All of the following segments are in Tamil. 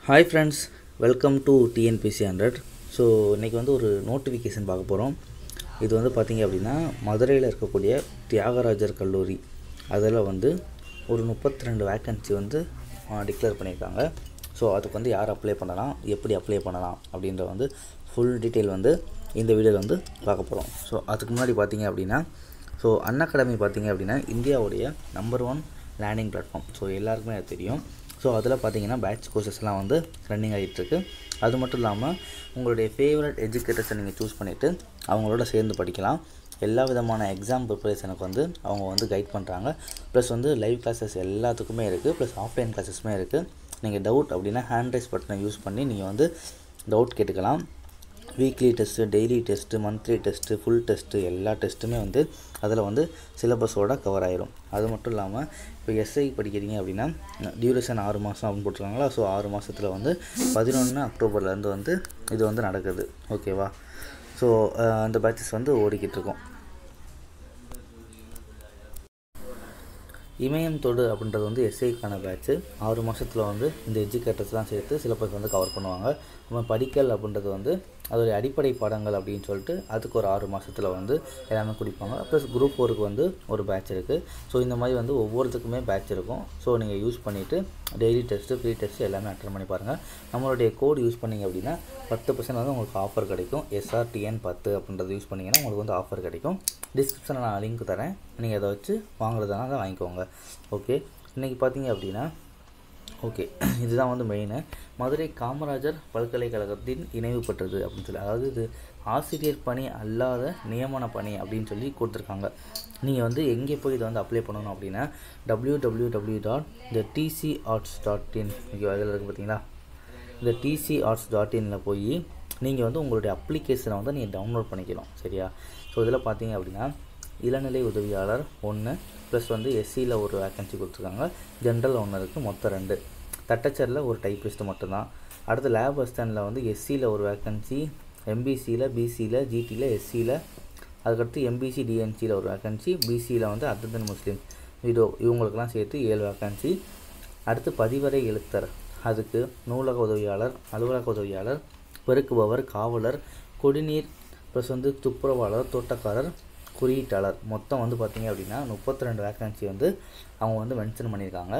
hi friends welcome to TNPSC hundred so இன்றைக்கி வந்து ஒரு நோட்டிஃபிகேஷன் பார்க்க போகிறோம் இது வந்து பார்த்திங்க அப்படின்னா மதுரையில் இருக்கக்கூடிய தியாகராஜர் கல்லூரி அதில் வந்து ஒரு முப்பத்தி ரெண்டு வேக்கன்சி வந்து டிக்ளேர் பண்ணியிருக்காங்க ஸோ அதுக்கு வந்து யார் அப்ளை பண்ணலாம் எப்படி அப்ளை பண்ணலாம் அப்படின்ற வந்து ஃபுல் டீட்டெயில் வந்து இந்த வீடியோவில் வந்து பார்க்க போகிறோம் ஸோ அதுக்கு முன்னாடி பார்த்தீங்க அப்படின்னா ஸோ அன் அகாடமி பார்த்தீங்க அப்படின்னா இந்தியாவுடைய number one learning platform so எல்லாருக்குமே அது தெரியும் ஸோ அதில் பார்த்தீங்கன்னா பேட்ச் கோர்சஸ்லாம் வந்து ரன்னிங் ஆகிட்டுருக்கு அது மட்டும் இல்லாமல் உங்களுடைய ஃபேவரட் எஜுகேட்டர்ஸை நீங்கள் சூஸ் பண்ணிவிட்டு அவங்களோட சேர்ந்து படிக்கலாம் எல்லா விதமான எக்ஸாம் ப்ரிப்பரேஷனுக்கு வந்து அவங்க வந்து கைட் பண்ணுறாங்க ப்ளஸ் வந்து லைவ் கிளாஸஸ் எல்லாத்துக்குமே இருக்குது ப்ளஸ் ஆஃப்லைன் கிளாஸஸுமே இருக்குது நீங்கள் டவுட் அப்படின்னா ஹேண்ட் ரைஸ் பட்டனை யூஸ் பண்ணி நீங்கள் வந்து டவுட் கேட்டுக்கலாம் weekly test daily test monthly test full test எல்லா டெஸ்ட்டுமே வந்து அதில் வந்து சிலபஸோட கவர் ஆயிரும் அது மட்டும் இல்லாமல் இப்போ எஸ்ஐ படிக்கிறீங்க அப்படின்னா டியூரேஷன் ஆறு மாதம் அப்படின்னு போட்டிருக்காங்களா ஸோ ஆறு மாதத்தில் வந்து பதினொன்று அக்டோபர்லேருந்து வந்து இது வந்து நடக்குது ஓகேவா ஸோ அந்த பேட்சஸ் வந்து ஓடிக்கிட்டு இருக்கோம் இமயம் தொடு அப்படின்றது வந்து எஸ்ஐக்கான பேட்ச்சு ஆறு மாதத்தில் வந்து இந்த எஜுகேட்டர்ஸ்லாம் சேர்த்து சிலபஸ் வந்து கவர் பண்ணுவாங்க நம்ம படிக்கல் அப்படின்றது வந்து அதோடைய அடிப்படை பாடங்கள் அப்படின்னு சொல்லிட்டு அதுக்கு ஒரு ஆறு மாதத்தில் வந்து எல்லாமே குடிப்பாங்க ப்ளஸ் குரூப் ஃபோருக்கு வந்து ஒரு பேட்ச் இருக்குது ஸோ இந்த மாதிரி வந்து ஒவ்வொருத்துக்குமே பேட்ச் இருக்கும் ஸோ நீங்கள் யூஸ் பண்ணிவிட்டு டெய்லி டெஸ்ட்டு ப்ரீ டெஸ்ட்டு எல்லாமே அட்டன் பண்ணி பாருங்கள் நம்மளுடைய கோடு யூஸ் பண்ணிங்க அப்படின்னா பத்து பர்சன்ட் வந்து உங்களுக்கு ஆஃபர் கிடைக்கும் எஸ்ஆர்டிஎன் பத்து அப்படின்றது யூஸ் பண்ணிங்கன்னா உங்களுக்கு வந்து ஆஃபர் கிடைக்கும் டிஸ்கிரிப்ஷனில் நான் லிங்க் தரேன் நீங்கள் அதை வச்சு வாங்குறதுனால அதை வாங்கிக்கோங்க ஓகே இன்றைக்கி பார்த்தீங்க அப்படின்னா ஓகே இதுதான் வந்து மெயின் மதுரை காமராஜர் பல்கலைக்கழகத்தின் இணைவு பெற்றது அப்படின்னு சொல்லி அதாவது இது ஆசிரியர் பணி அல்லாத நியமன பணி அப்படின்னு சொல்லி கொடுத்துருக்காங்க நீங்கள் வந்து எங்கே போய் இதை வந்து அப்ளை பண்ணணும் அப்படின்னா டபிள்யூ டபிள்யூ டபிள்யூ டாட் இந்த TC arts dot in okay அதில் இருக்குது பார்த்தீங்களா இந்த டிசி ஆர்ட்ஸ் டாட் இனில் போய் நீங்கள் வந்து உங்களுடைய அப்ளிகேஷனை வந்து நீங்கள் டவுன்லோட் பண்ணிக்கலாம் சரியா ஸோ இதில் பார்த்தீங்க அப்படின்னா இளநிலை உதவியாளர் ஒன்று ப்ளஸ் வந்து எஸ்சியில் ஒரு வேக்கன்சி கொடுத்துருக்காங்க ஜென்ரல் ஒன்று இருக்குது மொத்தம் ரெண்டு தட்டச்சரில் ஒரு டைப்பிஸ்ட்டு மட்டும்தான் அடுத்து லேப் அசிஸ்டண்டில் வந்து எஸ்சியில் ஒரு வேக்கன்சி எம்பிசியில் பிசியில் ஜிடியில் எஸ்சியில் அதுக்கடுத்து எம்பிசி டிஎன்சியில் ஒரு வேக்கன்சி பிசியில் வந்து அத்தந்தன் முஸ்லீம் இதோ இவங்களுக்கெல்லாம் சேர்த்து ஏழு வேக்கன்சி அடுத்து பதிவரை எழுத்தர் அதுக்கு நூலக உதவியாளர் அலுவலக உதவியாளர் பெருக்குபவர் காவலர் குடிநீர் ப்ளஸ் வந்து துப்புரவாளர் தோட்டக்காரர் குறியீட்டாளர் மொத்தம் வந்து பார்த்திங்க அப்படின்னா முப்பத்தி ரெண்டு வேக்கன்சி வந்து அவங்க வந்து மென்ஷன் பண்ணியிருக்காங்க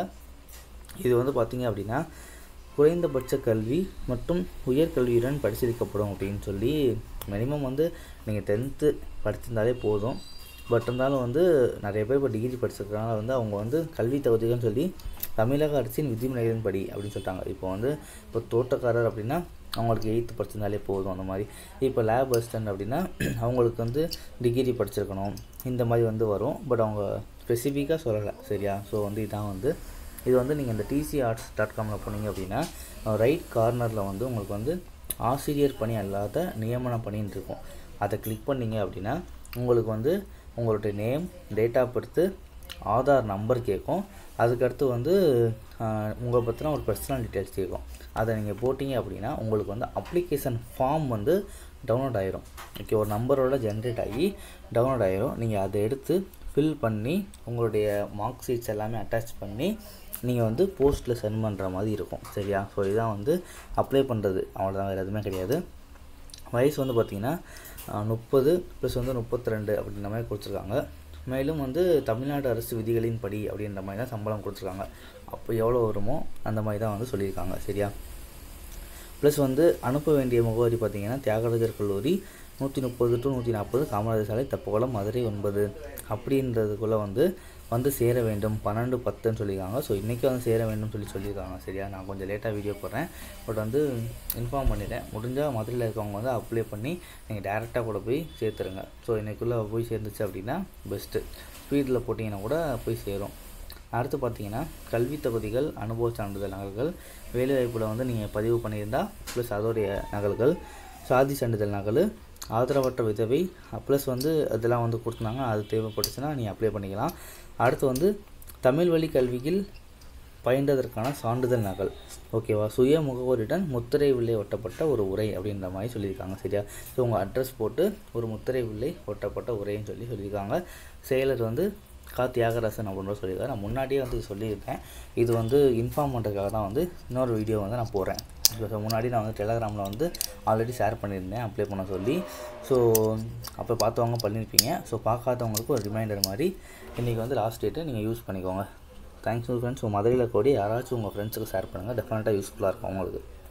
இது வந்து பார்த்திங்க அப்படின்னா குறைந்தபட்ச கல்வி மற்றும் உயர்கல்வியுடன் படிச்சிருக்கப்படும் அப்படின்னு சொல்லி மினிமம் வந்து நீங்கள் டென்த்து படிச்சிருந்தாலே போதும் பட் இருந்தாலும் வந்து நிறைய பேர் இப்போ டிகிரி படிச்சிருக்கனால வந்து அவங்க வந்து கல்வி தகுதிகள்னு சொல்லி தமிழக அரசின் விதிமுறைகளின் படி அப்படின்னு சொல்லிட்டாங்க இப்போ வந்து இப்போ தோட்டக்காரர் அப்படின்னா அவங்களுக்கு எயித்து படிச்சிருந்தாலே போதும் அந்த மாதிரி இப்போ லேப் அசிஸ்டன்ட் அப்படின்னா அவங்களுக்கு வந்து டிகிரி படிச்சிருக்கணும் இந்த மாதிரி வந்து வரும் பட் அவங்க ஸ்பெசிஃபிக்காக சொல்லலை சரியா ஸோ வந்து இதான் வந்து இது வந்து நீங்கள் இந்த டிசி ஆர்ட்ஸ் டாட் காமில் போனீங்க அப்படின்னா ரைட் கார்னரில் வந்து உங்களுக்கு வந்து ஆசிரியர் பணி அல்லாத நியமன பணின்னு இருக்கும் அதை கிளிக் பண்ணிங்க அப்படின்னா உங்களுக்கு வந்து உங்களுடைய name date of birth Aadhaar number கேட்கும் அதுக்கடுத்து வந்து உங்களை பற்றின ஒரு பர்சனல் டீட்டெயில்ஸ் கேட்கும் அதை நீங்கள் போட்டிங்க அப்படின்னா உங்களுக்கு வந்து அப்ளிகேஷன் ஃபார்ம் வந்து டவுன்லோட் ஆயிரும் ஓகே ஒரு நம்பரோட ஜென்ரேட் ஆகி டவுன்லோட் ஆயிரும் நீங்கள் அதை எடுத்து ஃபில் பண்ணி உங்களுடைய மார்க் ஷீட்ஸ் எல்லாமே அட்டாச் பண்ணி நீங்கள் வந்து போஸ்ட்டில் சென்ட் பண்ணுற மாதிரி இருக்கும் சரியா ஸோ இதுதான் வந்து அப்ளை பண்ணுறது அவ்வளோதான் வேறு எதுவுமே கிடையாது வயசு வந்து பார்த்திங்கன்னா முப்பது ப்ளஸ் வந்து முப்பத்தி ரெண்டு அப்படின்ற மாதிரி கொடுத்துருக்காங்க மேலும் வந்து தமிழ்நாடு அரசு விதிகளின் படி அப்படின்ற மாதிரி தான் சம்பளம் கொடுத்துருக்காங்க அப்போ எவ்வளோ வருமோ அந்த மாதிரி தான் வந்து சொல்லியிருக்காங்க சரியா ப்ளஸ் வந்து அனுப்ப வேண்டிய முகவரி பார்த்திங்கன்னா தியாகராஜர் கல்லூரி நூற்றி முப்பது டு நூற்றி நாற்பது காமராஜர் சாலை தப்பகுளம் மதுரை ஒன்பது அப்படின்றதுக்குள்ளே வந்து வந்து சேர வேண்டும் பன்னெண்டு பத்துன்னு சொல்லியிருக்காங்க ஸோ இன்றைக்கி வந்து சேர வேண்டும் சொல்லி சொல்லியிருக்காங்க சரியா நான் கொஞ்சம் லேட்டாக வீடியோ போடுறேன் பட் வந்து இன்ஃபார்ம் பண்ணிட்டேன் முடிஞ்சால் மதுரையில் இருக்கவங்க வந்து அப்ளை பண்ணி நீங்கள் டேரெக்டாக கூட போய் சேர்த்துருங்க ஸோ இன்றைக்குள்ளே போய் சேர்ந்துச்சு அப்படின்னா பெஸ்ட்டு ஸ்பீடில் போட்டிங்கன்னா கூட போய் சேரும் அடுத்து பார்த்தீங்கன்னா கல்வி தகுதிகள் அனுபவ சான்றிதழ் நகல்கள் வேலைவாய்ப்பில் வந்து நீங்கள் பதிவு பண்ணியிருந்தால் ப்ளஸ் அதோடைய நகல்கள் சாதி சான்றிதழ் நகல் ஆதரவற்ற விதவை ப்ளஸ் வந்து அதெல்லாம் வந்து கொடுத்துருந்தாங்க அது தேவைப்பட்டுச்சுன்னா நீங்கள் அப்ளை பண்ணிக்கலாம் அடுத்து வந்து தமிழ் வழி கல்வியில் பயின்றதற்கான சான்றிதழ் நகல் ஓகேவா சுய முகவரியுடன் முத்திரை வில்லை ஒட்டப்பட்ட ஒரு உரை அப்படின்ற மாதிரி சொல்லியிருக்காங்க சரியா ஸோ உங்கள் அட்ரஸ் போட்டு ஒரு முத்திரை வில்லை ஒட்டப்பட்ட உரைன்னு சொல்லி சொல்லியிருக்காங்க செயலர் வந்து கா தியாகராசன் அப்படின்ற சொல்லியிருக்காரு நான் முன்னாடியே வந்து சொல்லியிருக்கேன் இது வந்து இன்ஃபார்ம் பண்ணுறதுக்காக தான் வந்து இன்னொரு வீடியோ வந்து நான் போகிறேன் ஸோ முன்னாடி நான் வந்து டெலகிராமில் வந்து ஆல்ரெடி ஷேர் பண்ணியிருந்தேன் அப்ளை பண்ண சொல்லி ஸோ அப்போ பார்த்தவங்க பண்ணியிருப்பீங்க ஸோ பார்க்காதவங்களுக்கு ஒரு ரிமைண்டர் மாதிரி இன்றைக்கி வந்து லாஸ்ட் டேட்டு நீங்கள் யூஸ் பண்ணிக்கோங்க தேங்க்ஸ் ஃப்ரெண்ட்ஸ் உங்கள் மதுரையில் கூடி யாராச்சும் உங்கள் ஃப்ரெண்ட்ஸுக்கு ஷேர் பண்ணுங்கள் டெஃபினட்டாக யூஸ்ஃபுல்லாக இருக்கும் உங்களுக்கு